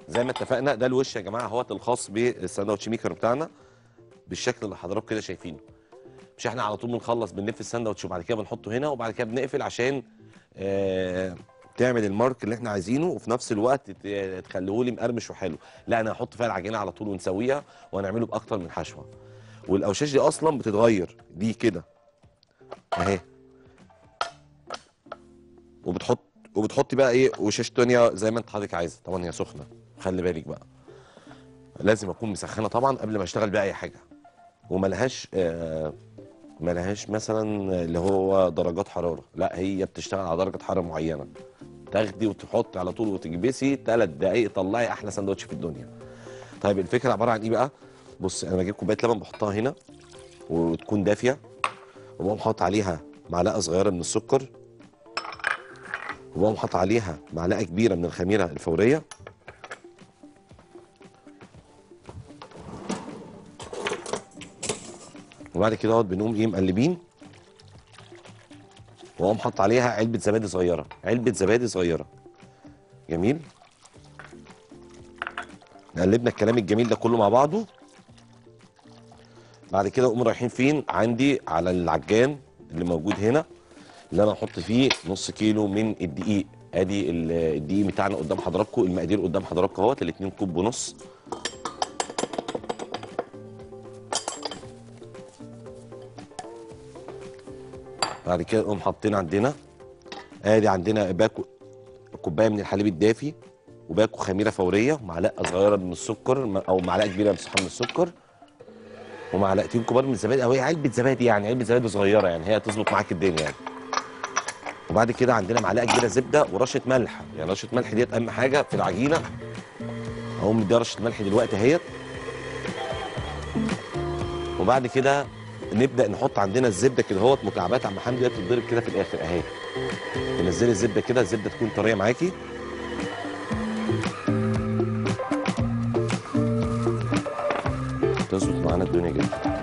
زي ما اتفقنا ده الوش يا جماعه اهوت الخاص بالساندوتش ميكر بتاعنا بالشكل اللي حضراتكم كده شايفينه مش احنا على طول بنخلص بنلف الساندوتش وبعد كده بنحطه هنا وبعد كده بنقفل عشان آه تعمل المارك اللي احنا عايزينه وفي نفس الوقت ت- تخليه لي مقرمش وحلو لا انا هحط فيها العجينه على طول ونسويها وهنعمله باكتر من حشوه والاوشاش دي اصلا بتتغير دي كده اهي وبتحط وبتحطي بقى ايه وشاش تانية زي ما انت حضرتك عايزه طبعا هي سخنه خلي بالك بقى لازم اكون مسخنه طبعا قبل ما اشتغل باي حاجه وملهاش آه ملهاش مثلا اللي هو درجات حراره لا هي بتشتغل على درجه حراره معينه تاخدي وتحطي على طول وتكبسي ثلاث دقايق طلعي احلى سندوتش في الدنيا طيب الفكره عباره عن ايه بقى بص انا بجيب كوبايه لبن بحطها هنا وتكون دافيه وبقوم حاطط عليها معلقه صغيره من السكر وبقوم حاطط عليها معلقه كبيره من الخميره الفوريه وبعد كده اهوت بنقوم ايه مقلبين واقوم حاطط عليها علبه زبادي صغيره علبه زبادي صغيره جميل قلبنا الكلام الجميل ده كله مع بعضه بعد كده نقوم رايحين فين عندي على العجان اللي موجود هنا اللي انا هحط فيه نص كيلو من الدقيق ادي ال- الدقيق بتاعنا قدام حضراتكم المقادير قدام حضراتكم اهوت الاتنين كوب ونص بعد كده نقوم حاطين عندنا ادي عندنا باكو كوبايه من الحليب الدافي وباكو خميره فوريه معلقه صغيره من السكر م- او معلقه كبيره بصحة من السكر ومعلقتين كبار من الزبادي او هي علبه زبادي يعني علبه زبادي صغيره يعني هي تظبط معاك الدنيا يعني وبعد كده عندنا معلقه كبيره زبده ورشه ملح يعني رشه ملح ديت اهم حاجه في العجينه اهو مديها رشه ملح دلوقتي اهيت وبعد كده نبدا نحط عندنا الزبده كده اهوت مكعبات عم حمدي بتتضرب كده في الاخر اهي تنزلي الزبده كده الزبده تكون طريه معاكي تظبط معانا الدنيا جدا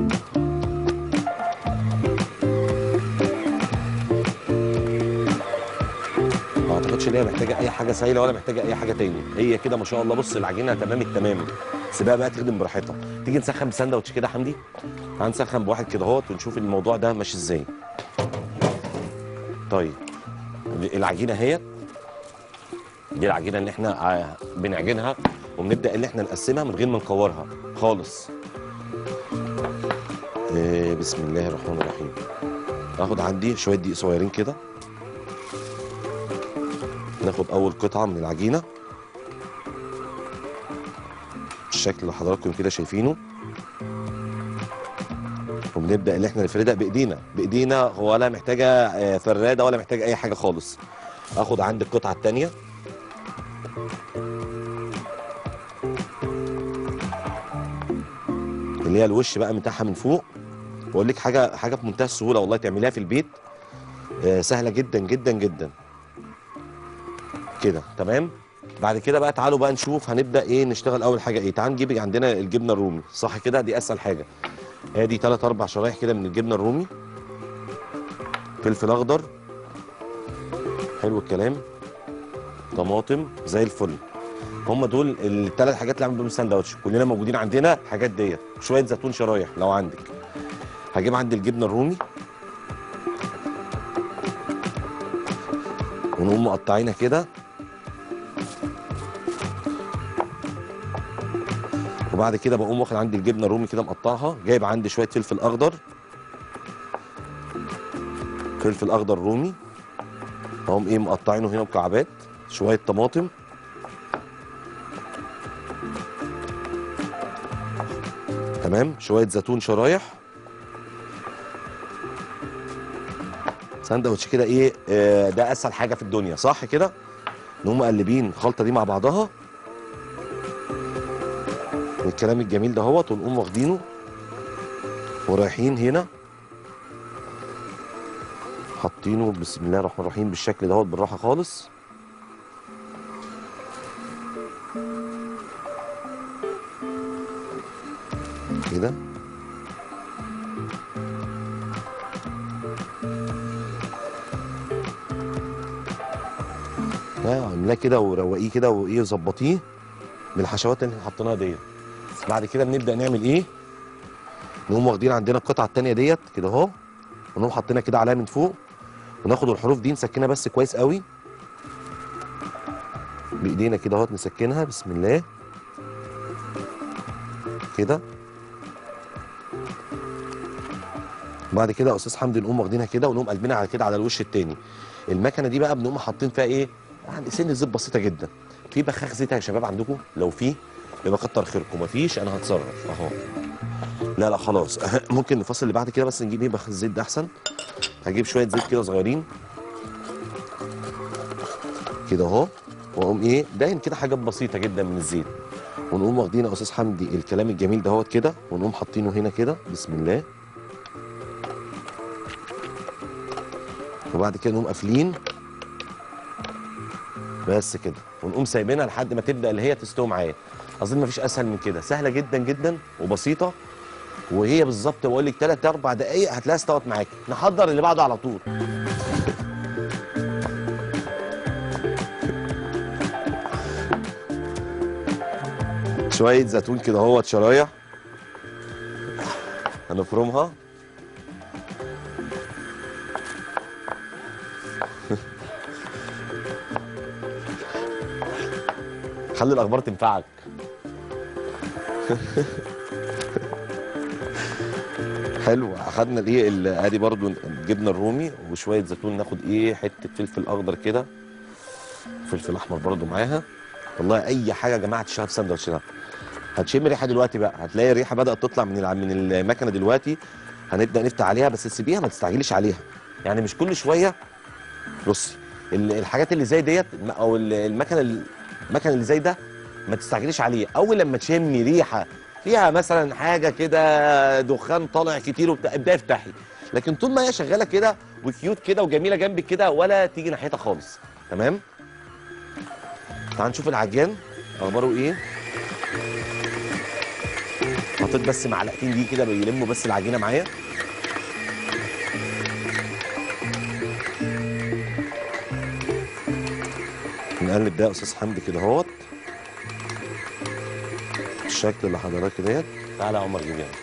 ما اعتقدش ان هي محتاجه اي حاجه سايله ولا محتاجه اي حاجه تاني هي كده ما شاء الله بص العجينه تمام التمام سيبها بقى تخدم براحتها تيجي نسخن بساندوتش كده يا حمدي هنسخن بواحد كده اهوت ونشوف الموضوع ده ماشي ازاي طيب العجينه اهيت دي العجينه اللي احنا ع- بنعجنها وبنبدا ان احنا نقسمها من غير ما نكورها خالص إيه بسم الله الرحمن الرحيم اخد عندي شويه دقيق صغيرين كده ناخد اول قطعه من العجينه بالشكل اللي حضراتكم كده شايفينه وبنبدا ان احنا نفردها بايدينا بايدينا ولا محتاجه آه، فراده ولا محتاجه اي حاجه خالص اخد عندي القطعه الثانيه اللي هي الوش بقى بتاعها من فوق واقول لك حاجه حاجه في منتهى السهوله والله تعمليها في البيت آه، سهله جدا جدا جدا كده تمام بعد كده بقى تعالوا بقى نشوف هنبدا ايه نشتغل اول حاجه ايه تعال نجيب عندنا الجبنه الرومي صح كده دي اسهل حاجه ادي 3 4 شرايح كده من الجبنه الرومي فلفل اخضر حلو الكلام طماطم زي الفل هم دول الثلاث حاجات اللي عامل بيهم الساندوتش كلنا موجودين عندنا الحاجات ديت شويه زيتون شرايح لو عندك هجيب عندي الجبنه الرومي ونقوم مقطعينها كده وبعد كده بقوم واخد عندي الجبنه الرومي كده مقطعها جايب عندي شويه فلفل اخضر فلفل اخضر رومي اقوم ايه مقطعينه هنا مكعبات شويه طماطم تمام شويه زيتون شرايح ساندوتش كده ايه آه ده اسهل حاجه في الدنيا صح كده نقوم مقلبين الخلطه دي مع بعضها والكلام الجميل ده هوت ونقوم واخدينه ورايحين هنا حاطينه بسم الله الرحمن الرحيم بالشكل دهوت بالراحه خالص كده ها، عاملاه كده وروقيه كده وايه ظبطيه من الحشوات اللي احنا حطيناها ديت بعد كده بنبدا نعمل ايه نقوم واخدين عندنا القطعه التانيه ديت كده اهو ونقوم حاطينها كده عليها من فوق وناخد الحروف دي نسكنها بس كويس قوي بايدينا كده اهوت نسكنها بسم الله كده بعد كده يا استاذ حمدي نقوم واخدينها كده ونقوم قلبينها على كده على الوش التاني المكنه دي بقى بنقوم حاطين فيها ايه يعني سن زيت بسيطه جدا في بخاخ زيت يا شباب عندكم لو في يبقى كتر خيركم مفيش انا هتصرف اهو لا لا خلاص ممكن الفصل اللي بعد كده بس نجيب ايه بخاخ الزيت ده احسن هجيب شويه زيت كده صغيرين كده اهو واقوم ايه داين كده حاجات بسيطه جدا من الزيت ونقوم واخدين يا استاذ حمدي الكلام الجميل دهوت كده ونقوم حاطينه هنا كده بسم الله وبعد كده نقوم قافلين بس كده ونقوم سايبينها لحد ما تبدا اللي هي تستوي معايا اظن مفيش اسهل من كده سهله جدا جدا وبسيطه وهي بالظبط بقول لك 3 4 دقائق هتلاقيها استوت معاك نحضر اللي بعده على طول شويه زيتون كده اهوت شرايح هنفرمها خلي الاخبار تنفعك حلو اخدنا الايه ال- ادي برضو الجبنه الرومي وشويه زيتون ناخد ايه حته فلفل اخضر كده فلفل احمر برضو معاها والله اي حاجه يا جماعه تشتغل في ساندوتش ده هتشم ريحه دلوقتي بقى هتلاقي الريحه بدات تطلع من الع- من المكنه دلوقتي هنبدا نفتح عليها بس تسيبيها ما تستعجليش عليها يعني مش كل شويه بصي ال- الحاجات اللي زي ديت او ال- المكنه المكنه اللي زي ده ما تستعجليش عليه اول لما تشمي ريحه فيها مثلا حاجه كده دخان طالع كتير وبتاع ابداي افتحي لكن طول ما هي شغاله كده وكيوت كده وجميله جنبك كده ولا تيجي ناحيتها خالص تمام تعال نشوف العجان اخباره ايه حطيت بس معلقتين دي كده بيلموا بس العجينه معايا نقلب ده يا استاذ حمدي كده اهوت الشكل اللي حضرتك ديت تعالى يا عمر جيب يعني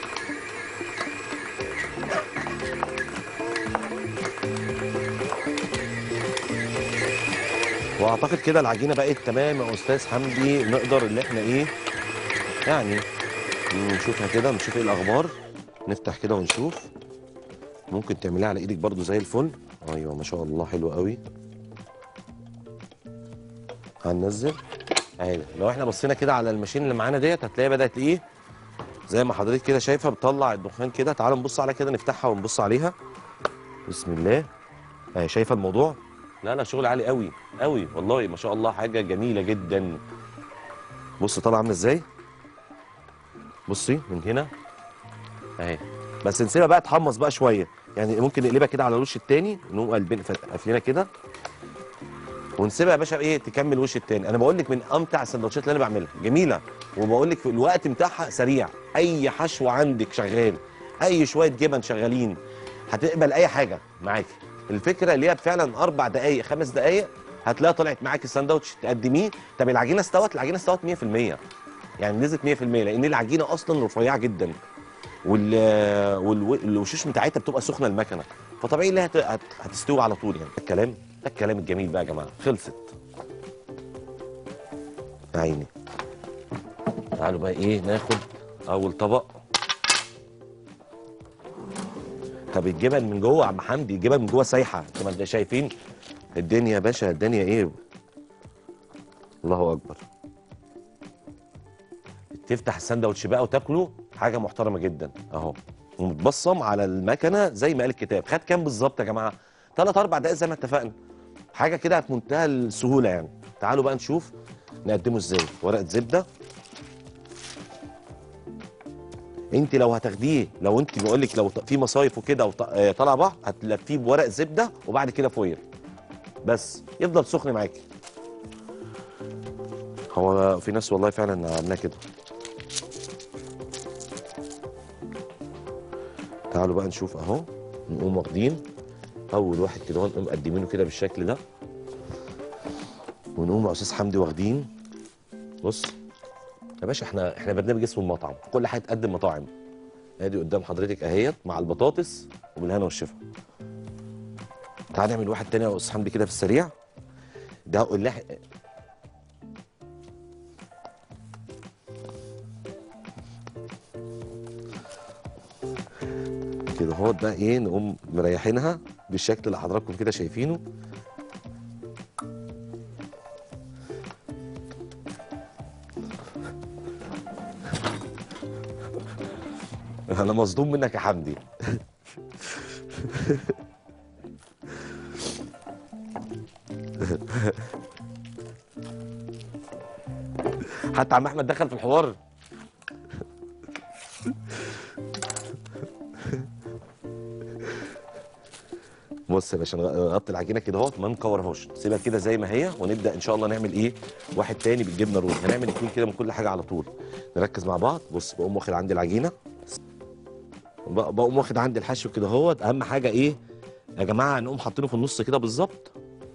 واعتقد كده العجينه بقت تمام يا استاذ حمدي نقدر اللي احنا ايه يعني نشوفها كده نشوف ايه الاخبار نفتح كده ونشوف ممكن تعمليها على ايدك برضو زي الفل ايوه ما شاء الله حلو قوي هننزل اهي لو احنا بصينا كده على الماشين اللي معانا ديت هتلاقي بدات ايه زي ما حضرتك كده شايفه بتطلع الدخان كده تعالوا نبص على كده نفتحها ونبص عليها بسم الله اهي شايفه الموضوع لا لا شغل عالي قوي قوي والله ما شاء الله حاجه جميله جدا بص طالعه عامله ازاي بصي من هنا اهي بس نسيبها بقى تحمص بقى شويه يعني ممكن نقلبها كده على الوش التاني نقوم قلبين قافلينها كده ونسيبها يا باشا ايه تكمل الوش التاني انا بقول لك من امتع السندوتشات اللي انا بعملها جميله وبقول لك في الوقت بتاعها سريع اي حشو عندك شغال اي شويه جبن شغالين هتقبل اي حاجه معاكي الفكره اللي هي فعلا اربع دقائق خمس دقائق هتلاقيها طلعت معاكي الساندوتش تقدميه طب العجينه استوت العجينه استوت 100% يعني نزلت 100% لان العجينه اصلا رفيعه جدا وال والوشوش بتاعتها بتبقى سخنه المكنه فطبيعي اللي هت... هت... هتستوي على طول يعني ده الكلام ده الكلام الجميل بقى يا جماعه خلصت يا عيني تعالوا بقى ايه ناخد اول طبق طب الجبن من جوه يا عم حمدي الجبن من جوه سايحه انتوا ما انتوا شايفين الدنيا يا باشا الدنيا ايه الله اكبر تفتح الساندوتش بقى وتاكله حاجه محترمه جدا اهو ومتبصم على المكنه زي ما قال الكتاب خد كام بالظبط يا جماعه ثلاث اربع دقائق زي ما اتفقنا حاجه كده في منتهى السهوله يعني تعالوا بقى نشوف نقدمه ازاي ورقه زبده انت لو هتاخديه لو انت بقول لك لو ط- في مصايف وكده وطالع بحر هتلفيه بورق زبده وبعد كده فويل بس يفضل سخن معاكي هو في ناس والله فعلا عاملاه كده تعالوا بقى نشوف اهو نقوم واخدين اول واحد كده ونقوم مقدمينه كده بالشكل ده ونقوم يا استاذ حمدي واخدين بص يا باشا احنا احنا برنامج اسمه المطعم كل حاجه تقدم مطاعم ادي قدام حضرتك اهيت مع البطاطس وبالهنا والشفا تعال نعمل واحد تاني يا استاذ حمدي كده في السريع ده اللحم كده اهوت بقى ايه نقوم مريحينها بالشكل اللي حضراتكم كده شايفينه انا مصدوم منك يا حمدي حتى عم احمد دخل في الحوار بص يا باشا نغطي العجينه كده اهو ما نكورهاش نسيبها كده زي ما هي ونبدا ان شاء الله نعمل ايه واحد تاني بالجبنه رومي هنعمل اتنين كده من كل حاجه على طول نركز مع بعض بص بقوم واخد عندي العجينه بق- بقوم واخد عندي الحشو كده اهوت اهم حاجه ايه يا جماعه نقوم حاطينه في النص كده بالظبط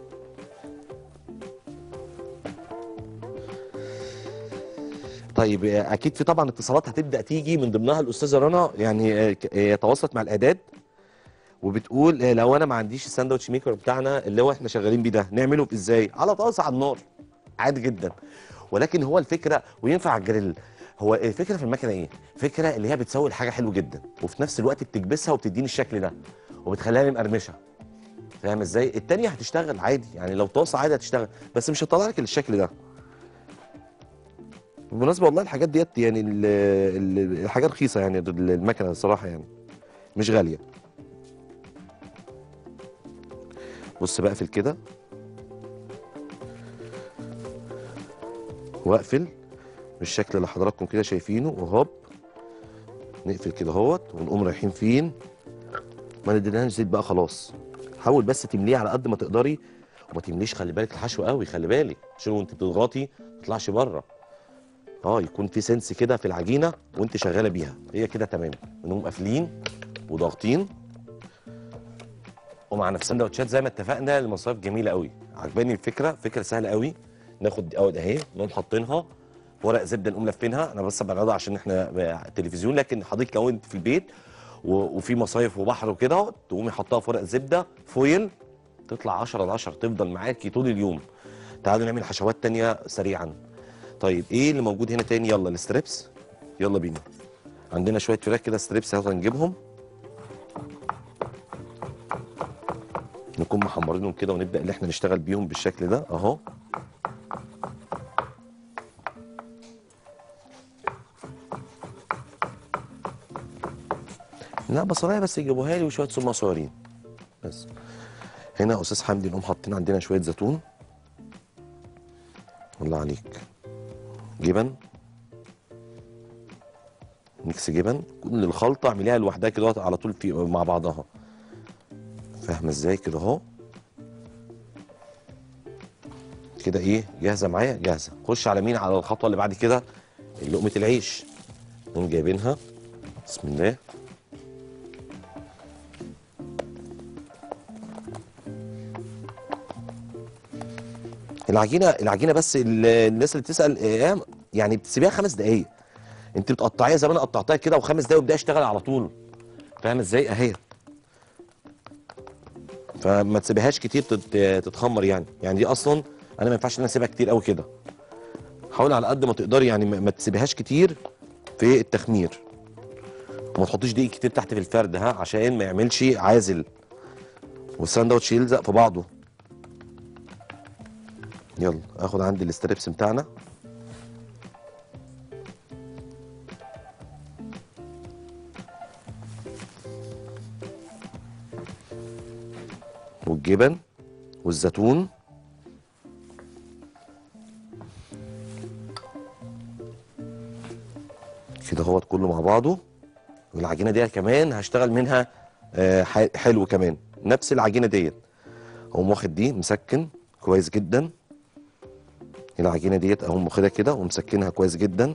طيب آه، اكيد في طبعا اتصالات هتبدا تيجي من ضمنها الاستاذه رنا يعني آه، ك- آه، تواصلت مع الاعداد وبتقول آه، لو انا ما عنديش الساندوتش ميكر بتاعنا اللي هو احنا شغالين بيه ده نعمله ازاي على طاسه على النار عادي جدا ولكن هو الفكره وينفع على الجريل هو الفكره في المكنه ايه فكره اللي هي بتسوي الحاجه حلو جدا وفي نفس الوقت بتكبسها وبتديني الشكل ده وبتخليها لي مقرمشه فاهم ازاي التانية هتشتغل عادي يعني لو طاسه عادي هتشتغل بس مش هتطلع لك الشكل ده بالمناسبه والله الحاجات ديت يعني ال- ال- الحاجه رخيصه يعني المكنه الصراحه يعني مش غاليه بص بقفل كده واقفل بالشكل اللي حضراتكم كده شايفينه وهوب نقفل كده اهوت ونقوم رايحين فين ما نديلهاش زيت بقى خلاص حاول بس تمليه على قد ما تقدري وما تمليش خلي بالك الحشو قوي خلي بالك عشان وانت بتضغطي ما تطلعش بره اه يكون في سنس كده في العجينه وانت شغاله بيها هي كده تمام نقوم قافلين وضاغطين ومع نفس سندوتشات زي ما اتفقنا المصايف جميله قوي عجباني الفكره فكره سهله قوي ناخد اول اهي نقوم حاطينها في ورق زبده نقوم لافينها انا بس بعرضها عشان احنا تلفزيون لكن حضرتك لو انت في البيت و- وفي مصايف وبحر وكده تقومي حطها في ورق زبده فويل تطلع 10 على 10 تفضل معاكي طول اليوم تعالوا نعمل حشوات تانية سريعا طيب ايه اللي موجود هنا تاني يلا الستريبس يلا بينا عندنا شويه فراخ كده ستريبس اهو هنجيبهم نكون محمرينهم كده ونبدا اللي احنا نشتغل بيهم بالشكل ده اهو لا بصلايه بس يجيبوها لي وشويه سمنه صغيرين بس هنا يا استاذ حمدي نقوم حاطين عندنا شويه زيتون الله عليك جبن ميكس جبن كل الخلطه اعمليها لوحدها كده على طول في مع بعضها فاهمه ازاي كده اهو كده ايه جاهزه معايا جاهزه خش على مين على الخطوه اللي بعد كده لقمه العيش نقوم جايبينها بسم الله العجينه العجينه بس ال- الناس اللي بتسال إيه، يعني بتسيبيها خمس دقائق انت بتقطعيها زي ما انا قطعتها كده وخمس دقايق وابدا اشتغل على طول فاهم ازاي اهي فما تسيبهاش كتير تت- تتخمر يعني يعني دي اصلا انا ما ينفعش ان انا اسيبها كتير قوي كده حاول على قد ما تقدري يعني ما ما تسيبهاش كتير في التخمير وما تحطيش دقيق كتير تحت في الفرد ها عشان ما يعملش عازل والساندوتش يلزق في بعضه يلا اخد عندي الاستريبس بتاعنا والجبن والزيتون كده هوت كله مع بعضه والعجينه دي كمان هشتغل منها آه، ح- حلو كمان نفس العجينه ديت اقوم واخد دي مسكن كويس جدا العجينه ديت اقوم واخدها كده ومسكنها كويس جدا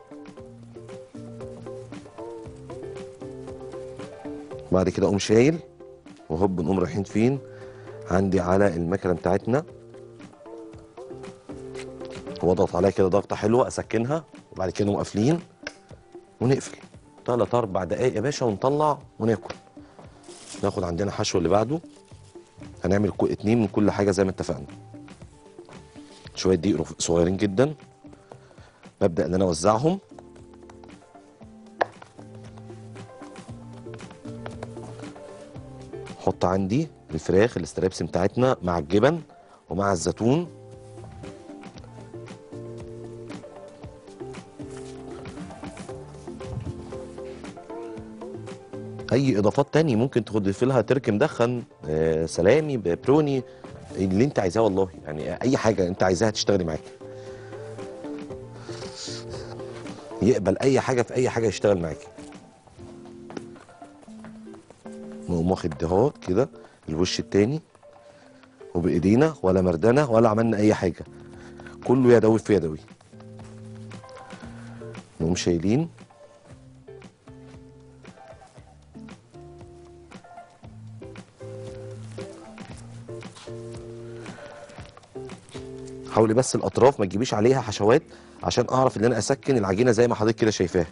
بعد كده اقوم شايل وهوب نقوم رايحين فين عندي على المكنه بتاعتنا واضغط عليها كده ضغطه حلوه اسكنها وبعد كده نقوم قافلين ونقفل ثلاث اربع دقايق يا باشا ونطلع وناكل ناخد عندنا حشو اللي بعده هنعمل كو اتنين من كل حاجه زي ما اتفقنا شويه دقيق رف- صغيرين جدا ببدا ان انا اوزعهم احط عندي الفراخ الاستريبس بتاعتنا مع الجبن ومع الزيتون اي اضافات تاني ممكن تضيف لها ترك مدخن آه، سلامي ببروني اللي انت عايزاه والله يعني اي حاجه انت عايزاها تشتغلي معاك يقبل اي حاجه في اي حاجه يشتغل معاكي نقوم واخد دهوت كده الوش التاني وبايدينا ولا مردنه ولا عملنا اي حاجه كله يدوي في يدوي نقوم شايلين حاولي بس الاطراف ما تجيبيش عليها حشوات عشان اعرف ان انا اسكن العجينه زي ما حضرتك كده شايفاها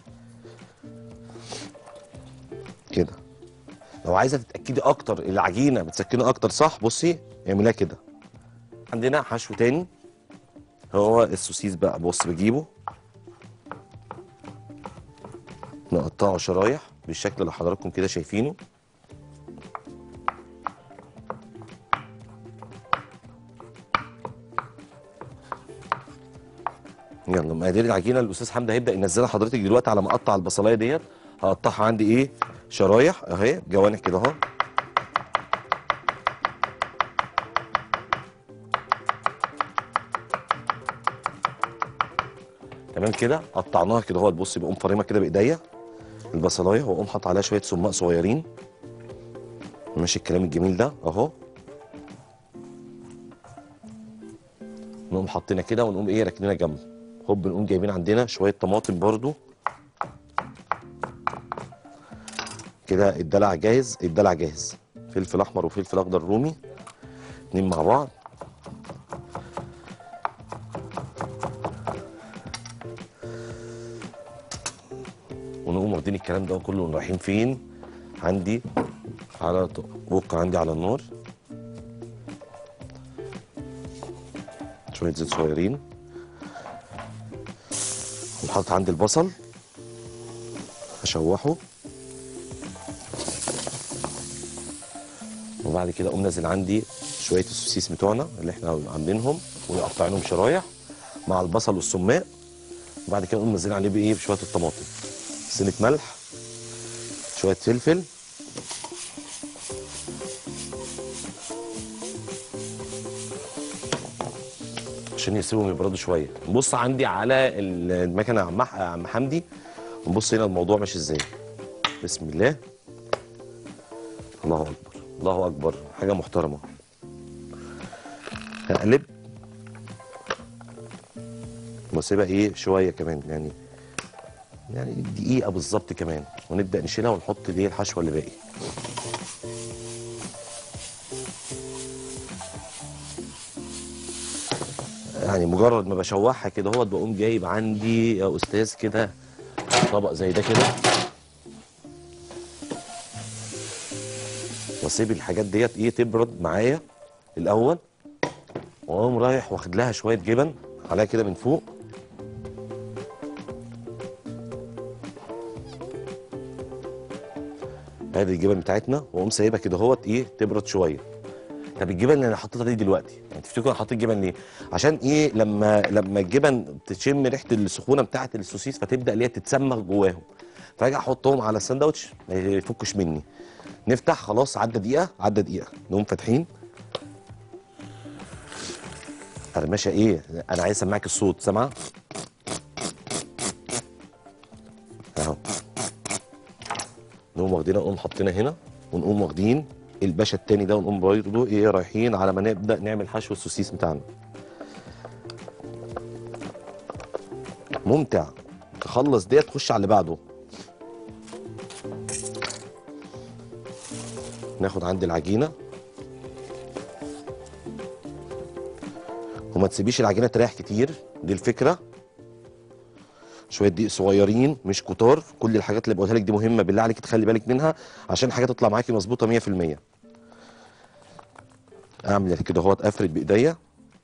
كده لو عايزه تتاكدي اكتر العجينه بتسكني اكتر صح بصي اعمليها كده عندنا حشو تاني هو السوسيس بقى بص بجيبه نقطعه شرايح بالشكل اللي حضراتكم كده شايفينه يلا مقادير العجينه الاستاذ حمدي هيبدا ينزلها حضرتك دلوقتي على ما اقطع البصلايه ديت هقطعها عندي ايه شرايح اهي جوانح كده اهو تمام كده قطعناها كده اهو بصي بقوم فارمها كده بايديا البصلايه واقوم حاطط عليها شويه سماق صغيرين ماشي الكلام الجميل ده اهو نقوم حاطينها كده ونقوم ايه راكنينها جنب هوب نقوم جايبين عندنا شويه طماطم برضو كده الدلع جاهز الدلع جاهز فلفل احمر وفلفل اخضر رومي اتنين مع بعض ونقوم واخدين الكلام ده كله رايحين فين عندي على بوك عندي على النار شويه زيت صغيرين ونحط عندي البصل هشوحه وبعد كده اقوم نازل عندي شويه السوسيس بتوعنا اللي احنا عاملينهم وقطعينهم شرايح مع البصل والسماق وبعد كده نقوم نازلين عليه بايه بشويه الطماطم سنه ملح شويه فلفل عشان يسيبهم يبردوا شويه نبص عندي على المكنه يا عم مح- يا عم حمدي ونبص هنا الموضوع ماشي ازاي بسم الله الله اكبر الله اكبر حاجه محترمه هقلب واسيبها ايه شويه كمان يعني يعني دقيقه بالظبط كمان ونبدا نشيلها ونحط الايه الحشوه اللي باقي يعني مجرد ما بشوحها كده هو بقوم جايب عندي يا استاذ كده طبق زي ده كده واسيب الحاجات ديت ايه تبرد معايا الاول واقوم رايح واخد لها شويه جبن عليها كده من فوق ادي الجبن بتاعتنا واقوم سايبها كده اهوت ايه تبرد شويه طب الجبن اللي انا حطيتها دي دلوقتي يعني تفتكروا انا حطيت جبن ليه عشان ايه لما لما الجبن تشم ريحه السخونه بتاعه السوسيس فتبدا اللي هي تتسمغ جواهم فاجي احطهم على الساندوتش ما يفكش مني نفتح خلاص عدى دقيقه عدى دقيقه نقوم فاتحين قرمشه ايه انا عايز اسمعك الصوت سامعه اهو نقوم واخدينها نقوم حاطينها هنا ونقوم واخدين الباشا التاني ده ونقوم برضه ايه رايحين على ما نبدا نعمل حشو السوسيس بتاعنا ممتع تخلص ديت تخش على اللي بعده ناخد عندي العجينه وما تسيبيش العجينه تريح كتير دي الفكره شويه دقيق صغيرين مش كتار كل الحاجات اللي بقولها لك دي مهمه بالله عليك تخلي بالك منها عشان الحاجه تطلع معاكي مظبوطه 100% اعمل كده اهوت افرد بايديا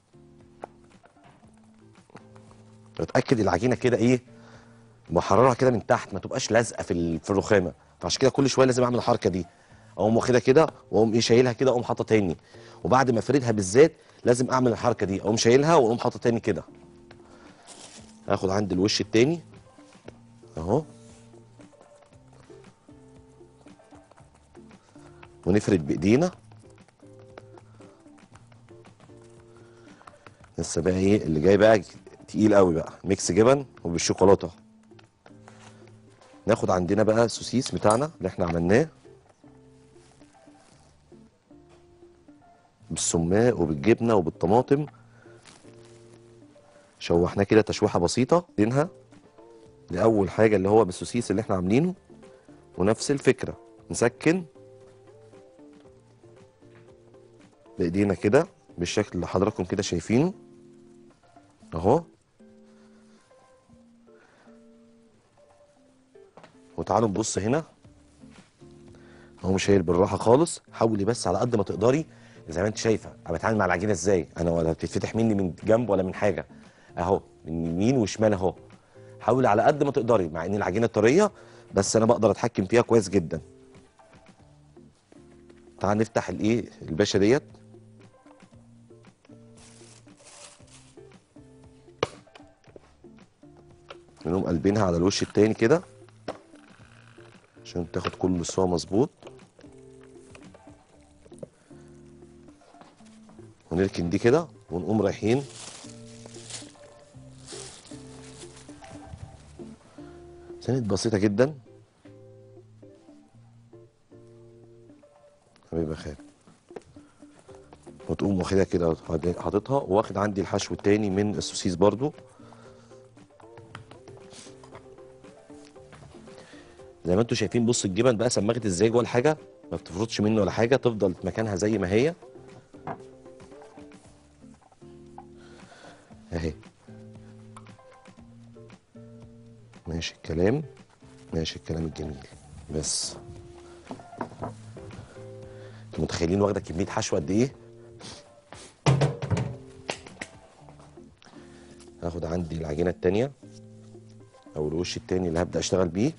اتاكد العجينه كده ايه بحررها كده من تحت ما تبقاش لازقه في ال- في الرخامه فعشان كده كل شويه لازم اعمل الحركه دي اقوم واخدها كده واقوم ايه شايلها كده اقوم حاطه تاني وبعد ما افردها بالذات لازم اعمل الحركه دي اقوم شايلها واقوم حاطه تاني كده هاخد عند الوش التاني اهو ونفرد بايدينا لسه بقى ايه اللي جاي بقى تقيل قوي بقى ميكس جبن وبالشوكولاته ناخد عندنا بقى السوسيس بتاعنا اللي احنا عملناه بالسماق وبالجبنه وبالطماطم شوحناه كده تشويحه بسيطه دينها لاول حاجه اللي هو بالسوسيس اللي احنا عاملينه ونفس الفكره نسكن بايدينا كده بالشكل اللي حضراتكم كده شايفينه اهو وتعالوا نبص هنا هو مش شايل بالراحه خالص حاولي بس على قد ما تقدري زي ما انت شايفه انا بتعامل مع العجينه ازاي انا ولا بتتفتح مني من جنب ولا من حاجه اهو من يمين وشمال اهو حاولي على قد ما تقدري مع ان العجينه طريه بس انا بقدر اتحكم فيها كويس جدا تعال نفتح الايه الباشا ديت نقوم قلبينها على الوش التاني كده عشان تاخد كل السوا مظبوط ونركن دي كده ونقوم رايحين سند بسيطة جدا حبيبي خير وتقوم واخدها كده حاططها واخد عندي الحشو التاني من السوسيس برضو زي ما انتم شايفين بص الجبن بقى سمغت ازاي جوه الحاجه ما بتفرطش منه ولا حاجه تفضل في مكانها زي ما هي اهي ماشي الكلام ماشي الكلام الجميل بس انتوا متخيلين واخده كميه حشو قد ايه هاخد عندي العجينه التانيه او الوش التاني اللي هبدا اشتغل بيه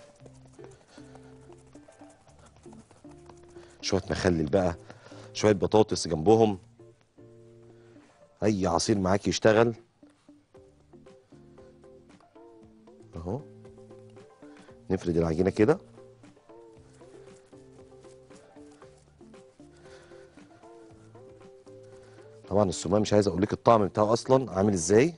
شويه مخلل بقى شويه بطاطس جنبهم اي عصير معاك يشتغل اهو نفرد العجينه كده طبعا السماء مش عايز اقول لك الطعم بتاعه اصلا عامل ازاي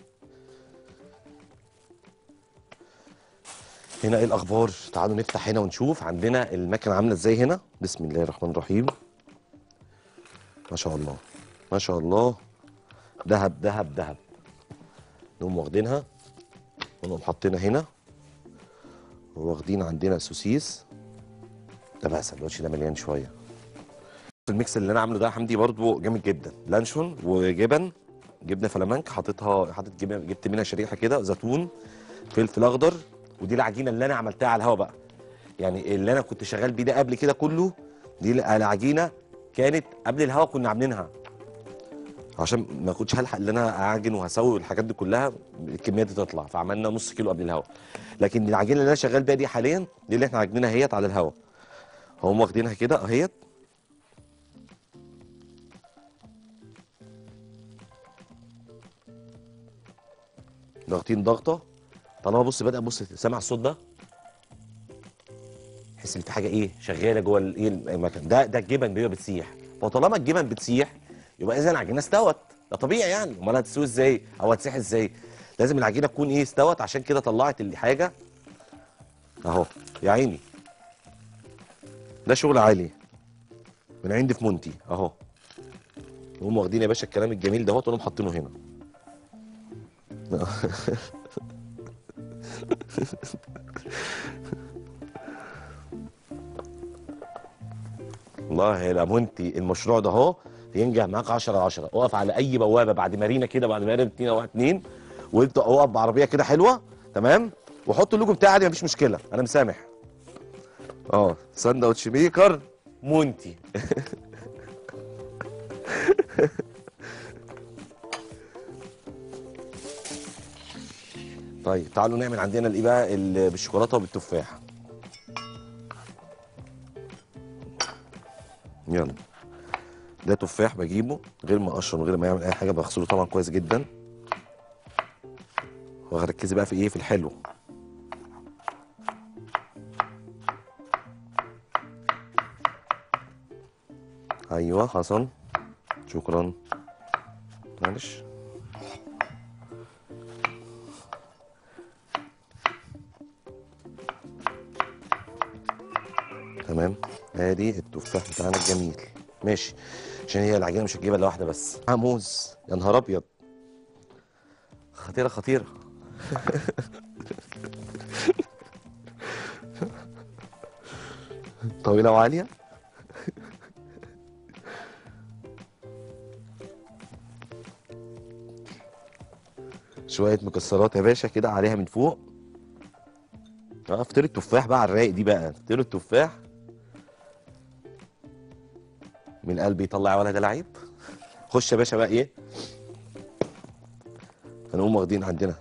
هنا ايه الاخبار تعالوا نفتح هنا ونشوف عندنا المكنه عامله ازاي هنا بسم الله الرحمن الرحيم ما شاء الله ما شاء الله دهب دهب دهب نقوم واخدينها ونقوم حاطينها هنا واخدين عندنا السوسيس ده بقى السندوتش ده مليان شويه الميكس اللي انا عامله ده يا حمدي برضو جامد جدا لانشون وجبن جبنه فلامنك حاططها حاطط جبنه جبت منها شريحه كده زيتون فلفل اخضر ودي العجينه اللي انا عملتها على الهوا بقى يعني اللي انا كنت شغال بيه ده قبل كده كله دي العجينه كانت قبل الهوا كنا عاملينها عشان ما كنتش هلحق ان انا اعجن وهسوي والحاجات دي كلها الكميات دي تطلع فعملنا نص كيلو قبل الهوا لكن العجينه اللي انا شغال بيها دي حاليا دي اللي احنا عاجنينها اهيت على الهوا هم واخدينها كده اهيت ضاغطين ضغطه طالما بص بدا بص سامع الصوت ده تحس ان في حاجه ايه شغاله جوه الايه المكان ده ده الجبن بيبقى بتسيح فطالما الجبن بتسيح يبقى اذا العجينه استوت ده طبيعي يعني امال هتستوي ازاي او هتسيح ازاي لازم العجينه تكون ايه استوت عشان كده طلعت الحاجه اهو يا عيني ده شغل عالي من عندي في مونتي اهو نقوم واخدين يا باشا الكلام الجميل دهوت ونقوم حاطينه هنا والله يا مونتي المشروع ده اهو ينجح معاك 10 10 اقف على اي بوابه بعد مارينا كده بعد مارينا 2 او 2 وابدا اقف بعربيه كده حلوه تمام وحط اللوجو بتاعي عادي مفيش مشكله انا مسامح اه ساندوتش ميكر مونتي طيب تعالوا نعمل عندنا الايه بقى اللي بالشوكولاته وبالتفاح يلا ده تفاح بجيبه غير ما اقشره من غير ما يعمل اي حاجه بغسله طبعا كويس جدا وهركزي بقى في ايه في الحلو ايوه حصل شكرا معلش تمام ادي التفاح بتاعنا الجميل ماشي عشان هي العجينه مش هتجيبها الا واحده بس آه موز يا نهار ابيض خطيره خطيره طويله وعاليه شويه مكسرات يا باشا كده عليها من فوق اه فطير التفاح بقى على الرايق دي بقى فطير التفاح من قلبي يطلع يا ولد لعيب خش يا باشا بقى ايه هنقوم واخدين عندنا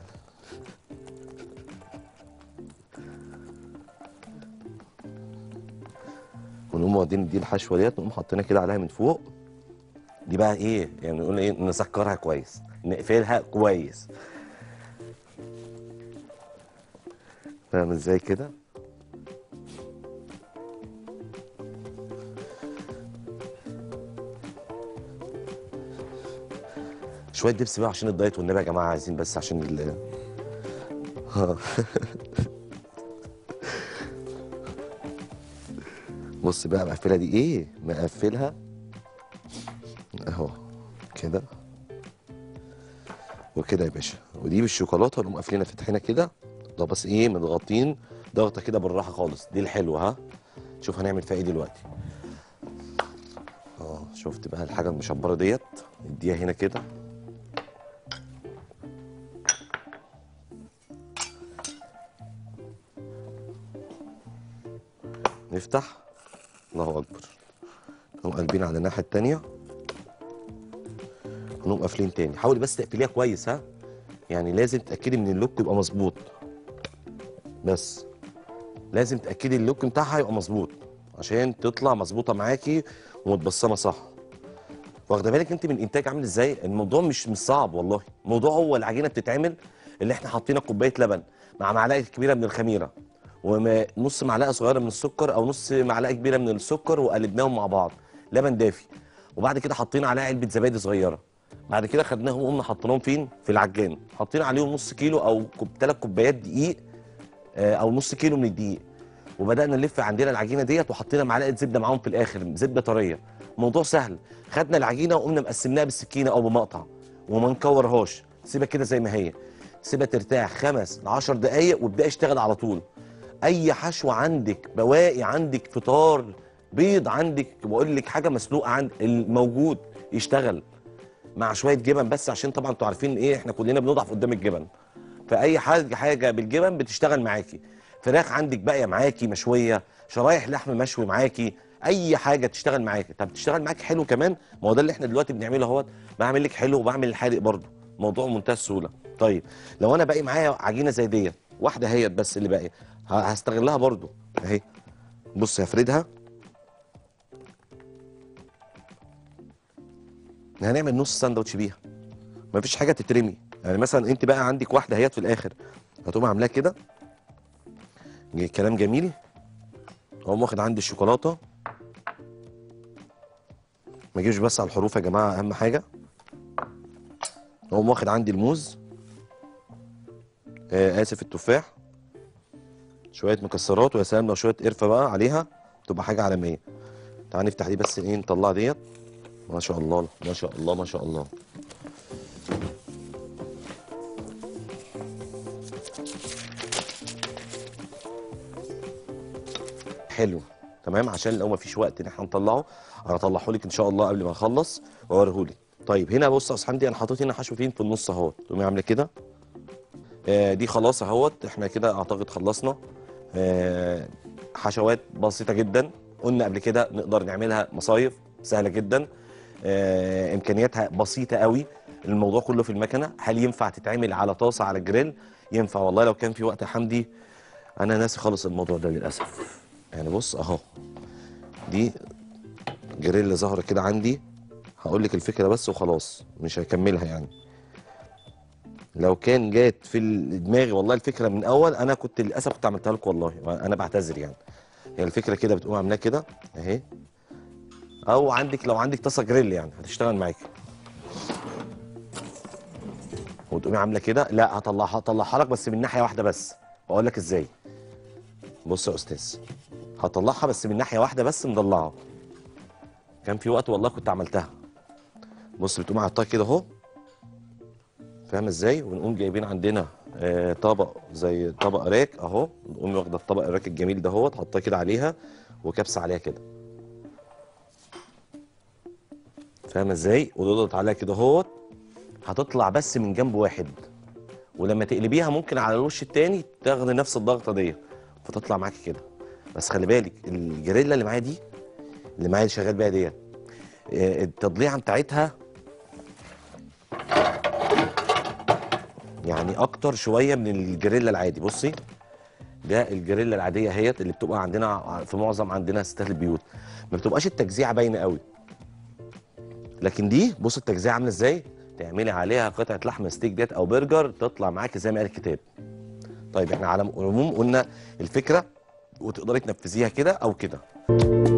ونقوم واخدين دي الحشوه ديت نقوم حاطينها كده عليها من فوق دي بقى ايه يعني نقول ايه نسكرها كويس نقفلها كويس فاهم ازاي كده شويه دبس بقى عشان الدايت والنبي يا جماعه عايزين بس عشان ال ها. بص بقى مقفلها دي ايه مقفلها اهو كده وكده يا باشا ودي بالشوكولاته نقوم قافلينها فتحينها كده ده بس ايه مضغطين ضغطه كده بالراحه خالص دي الحلوه ها شوف هنعمل فيها ايه دلوقتي اه شفت بقى الحاجه المشبره ديت اديها هنا كده نفتح الله اكبر نقوم قلبين على الناحيه التانيه ونقوم قافلين تاني حاولي بس تقفليها كويس ها يعني لازم تتاكدي من اللوك يبقى مظبوط بس لازم تاكدي اللوك بتاعها يبقى مظبوط عشان تطلع مظبوطه معاكي ومتبصمه صح واخده بالك انت من الانتاج عامل ازاي الموضوع مش مش صعب والله الموضوع هو العجينه بتتعمل اللي احنا حاطينها كوبايه لبن مع معلقه كبيره من الخميره ونص معلقه صغيره من السكر او نص معلقه كبيره من السكر وقلبناهم مع بعض لبن دافي وبعد كده حطينا عليها علبه زبادي صغيره بعد كده خدناهم وقمنا حطيناهم فين في العجان حطينا عليهم نص كيلو او كوب ثلاث كوبايات دقيق آه، او نص كيلو من الدقيق وبدانا نلف عندنا العجينه ديت وحطينا معلقه زبده معاهم في الاخر زبده طريه موضوع سهل خدنا العجينه وقمنا مقسمناها بالسكينه او بمقطع وما نكورهاش سيبها كده زي ما هي سيبها ترتاح خمس ل 10 دقائق وابدا اشتغل على طول اي حشوه عندك بواقي عندك فطار بيض عندك بقول لك حاجه مسلوقه عند الموجود يشتغل مع شويه جبن بس عشان طبعا انتوا عارفين ايه احنا كلنا بنضعف قدام الجبن فاي حاجه حاجه بالجبن بتشتغل معاكي فراخ عندك باقيه معاكي مشويه شرايح لحم مشوي معاكي اي حاجه تشتغل معاكي طب تشتغل معاكي حلو كمان ما هو ده اللي احنا دلوقتي بنعمله اهوت بعمل لك حلو وبعمل الحادق برضه موضوع منتهى السهوله طيب لو انا باقي معايا عجينه زي ديت واحده هيت بس اللي باقيه ه- هستغلها برضه اهي بص هفردها هنعمل نص ساندوتش بيها مفيش حاجه تترمي يعني مثلا انت بقى عندك واحده هيت في الاخر هتقوم عاملاها كده ج- كلام جميل اقوم واخد عندي الشوكولاته ما اجيبش بس على الحروف يا جماعه اهم حاجه اقوم واخد عندي الموز آه اسف التفاح شويه مكسرات ويا سلام لو شويه قرفه بقى عليها تبقى حاجه عالميه تعال نفتح دي بس ايه نطلع ديت ما شاء الله ما شاء الله ما شاء الله حلو تمام عشان لو ما فيش وقت ان احنا نطلعه انا اطلعه لك ان شاء الله قبل ما نخلص واوريه لك طيب هنا بص يا استاذ حمدي انا حاطط هنا حشو فين في النص اهوت تقومي عامله كده آه دي خلاص اهوت احنا كده اعتقد خلصنا آه حشوات بسيطه جدا قلنا قبل كده نقدر نعملها مصايف سهله جدا آه امكانياتها بسيطه قوي الموضوع كله في المكنه هل ينفع تتعمل على طاسه على جريل ينفع والله لو كان في وقت يا حمدي انا ناسي خالص الموضوع ده للاسف يعني بص اهو دي جريل ظهر كده عندي هقول لك الفكره بس وخلاص مش هكملها يعني لو كان جات في دماغي والله الفكره من اول انا كنت للاسف كنت عملتها لكم والله انا بعتذر يعني هي الفكره كده بتقوم عاملاها كده اهي او عندك لو عندك طاسه جريل يعني هتشتغل معاكي وتقومي عامله كده لا هطلعها هطلعها لك بس من ناحيه واحده بس واقول لك ازاي بص يا استاذ هطلعها بس من ناحيه واحده بس مضلعه كان في وقت والله كنت عملتها بص بتقوم حاطاها كده اهو فاهم ازاي ونقوم جايبين عندنا آه طبق زي طبق راك اهو نقوم واخده الطبق الراك الجميل ده اهو تحطها كده عليها وكبسه عليها كده فاهم ازاي وتضغط عليها كده اهوت هتطلع بس من جنب واحد ولما تقلبيها ممكن على الوش التاني تاخدي نفس الضغطه دي فتطلع معاكي كده بس خلي بالك الجريلا اللي معايا دي اللي معايا اللي شغال بيها ديت آه، التضليعه بتاعتها يعني اكتر شويه من الجريلا العادي بصي ده الجريلا العاديه اهيت اللي بتبقى عندنا في معظم عندنا ستات البيوت ما بتبقاش التجزيعه باينه قوي لكن دي بص التجزيعه عامله ازاي تعملي عليها قطعه لحمه ستيك ديت او برجر تطلع معاكي زي ما قال الكتاب طيب احنا على العموم قلنا الفكره وتقدري تنفذيها كده او كده